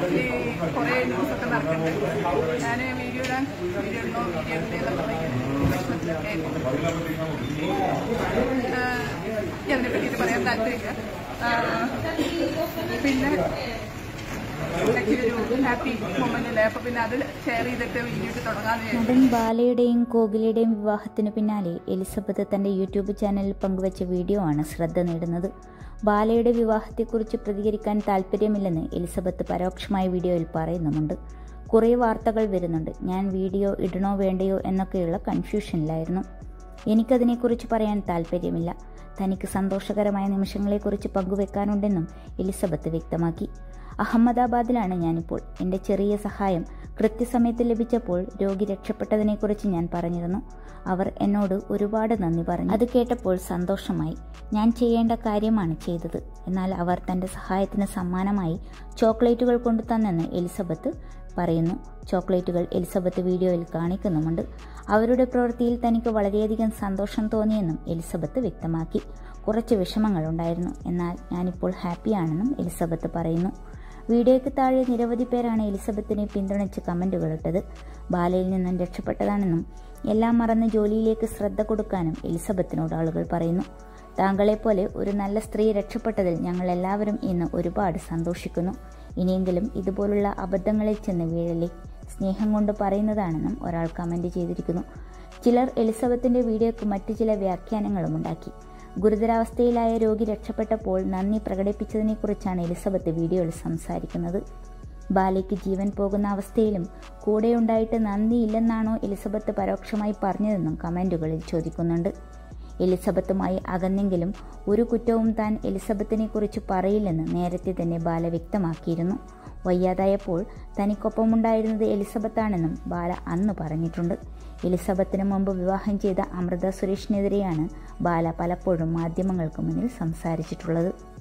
ഈ കുറേ ന്യൂസൊക്കെ നടക്കുന്നുണ്ട് ഞാൻ വീഡിയോ ഇടാൻ വീഡിയോ ഇടണോ വീഡിയോ ഇടണേന്നൊക്കെ ഭയങ്കര വിഷമത്തിലൊക്കെ ആയിരുന്നു ആഹ് അതിനെ പറ്റിയിട്ട് പറയാൻ താല്പര്യമില്ല ആഹ് പിന്നെ ആക്ച്വലി ഒരു ഹാപ്പി മൊമെന്റ് അല്ലേ അപ്പൊ പിന്നെ അത് ഷെയർ ചെയ്തിട്ട് വീഡിയോ ഇട്ട് തുടങ്ങാന്ന് വിചാരിച്ചു നടൻ ബാലയുടെയും കോകിലയുടെയും വിവാഹത്തിനു പിന്നാലെ എലിസബത്ത് തന്റെ യൂട്യൂബ് ചാനലിൽ പങ്കുവച്ച വീഡിയോ ആണ് ശ്രദ്ധ നേടുന്നത് ബാലയുടെ വിവാഹത്തെക്കുറിച്ച് പ്രതികരിക്കാൻ താല്പര്യമില്ലെന്ന് എലിസബത്ത് പരോക്ഷമായ വീഡിയോയിൽ പറയുന്നുമുണ്ട് കുറേ വാർത്തകൾ വരുന്നുണ്ട് ഞാൻ വീഡിയോ ഇടണോ വേണ്ടയോ എന്നൊക്കെയുള്ള കൺഫ്യൂഷനിലായിരുന്നു എനിക്കതിനെക്കുറിച്ച് പറയാൻ താല്പര്യമില്ല തനിക്ക് സന്തോഷകരമായ നിമിഷങ്ങളെക്കുറിച്ച് പങ്കുവെക്കാനുണ്ടെന്നും എലിസബത്ത് വ്യക്തമാക്കി അഹമ്മദാബാദിലാണ് ഞാനിപ്പോൾ എൻ്റെ ചെറിയ സഹായം കൃത്യസമയത്ത് ലഭിച്ചപ്പോൾ രോഗി രക്ഷപ്പെട്ടതിനെക്കുറിച്ച് ഞാൻ പറഞ്ഞിരുന്നു അവർ എന്നോട് ഒരുപാട് നന്ദി പറഞ്ഞു അത് കേട്ടപ്പോൾ സന്തോഷമായി ഞാൻ ചെയ്യേണ്ട കാര്യമാണ് ചെയ്തത് എന്നാൽ അവർ തൻ്റെ സഹായത്തിന് സമ്മാനമായി ചോക്ലേറ്റുകൾ കൊണ്ടു തന്നെന്ന് എലിസബത്ത് പറയുന്നു ചോക്ലേറ്റുകൾ എലിസബത്ത് വീഡിയോയിൽ കാണിക്കുന്നുമുണ്ട് അവരുടെ പ്രവൃത്തിയിൽ തനിക്ക് വളരെയധികം സന്തോഷം തോന്നിയെന്നും എലിസബത്ത് വ്യക്തമാക്കി കുറച്ച് വിഷമങ്ങളുണ്ടായിരുന്നു എന്നാൽ ഞാനിപ്പോൾ ഹാപ്പിയാണെന്നും എലിസബത്ത് പറയുന്നു വീഡിയോയ്ക്ക് താഴെ നിരവധി പേരാണ് എലിസബത്തിനെ പിന്തുണച്ച് കമന്റുകൾ ഇട്ടത് ബാലയിൽ നിന്നും രക്ഷപ്പെട്ടതാണെന്നും എല്ലാം മറന്ന് ജോലിയിലേക്ക് ശ്രദ്ധ കൊടുക്കാനും എലിസബത്തിനോട് ആളുകൾ പറയുന്നു താങ്കളെപ്പോലെ ഒരു നല്ല സ്ത്രീ രക്ഷപ്പെട്ടതിൽ ഞങ്ങൾ എല്ലാവരും ഇന്ന് ഒരുപാട് സന്തോഷിക്കുന്നു ഇനിയെങ്കിലും ഇതുപോലുള്ള അബദ്ധങ്ങളിൽ ചെന്ന് വീഴലേ സ്നേഹം കൊണ്ട് പറയുന്നതാണെന്നും ഒരാൾ കമന്റ് ചെയ്തിരിക്കുന്നു ചിലർ എലിസബത്തിന്റെ വീഡിയോയ്ക്ക് മറ്റു ചില വ്യാഖ്യാനങ്ങളും ഉണ്ടാക്കി ഗുരുതരാവസ്ഥയിലായ രോഗി രക്ഷപ്പെട്ടപ്പോൾ നന്ദി പ്രകടിപ്പിച്ചതിനെക്കുറിച്ചാണ് എലിസബത്ത് വീഡിയോയിൽ സംസാരിക്കുന്നത് ബാലയ്ക്ക് ജീവൻ പോകുന്ന അവസ്ഥയിലും കൂടെയുണ്ടായിട്ട് നന്ദിയില്ലെന്നാണോ എലിസബത്ത് പരോക്ഷമായി പറഞ്ഞതെന്നും കമന്റുകളിൽ ചോദിക്കുന്നുണ്ട് എലിസബത്തുമായി അകന്നെങ്കിലും ഒരു കുറ്റവും താൻ എലിസബത്തിനെ കുറിച്ച് പറയില്ലെന്ന് നേരത്തെ തന്നെ ബാല വ്യക്തമാക്കിയിരുന്നു വയ്യാതായപ്പോൾ തനിക്കൊപ്പമുണ്ടായിരുന്നത് എലിസബത്താണെന്നും ബാല അന്ന് പറഞ്ഞിട്ടുണ്ട് എലിസബത്തിന് മുമ്പ് വിവാഹം ചെയ്ത അമൃത സുരേഷിനെതിരെയാണ് ബാല പലപ്പോഴും മാധ്യമങ്ങൾക്ക് മുന്നിൽ സംസാരിച്ചിട്ടുള്ളത്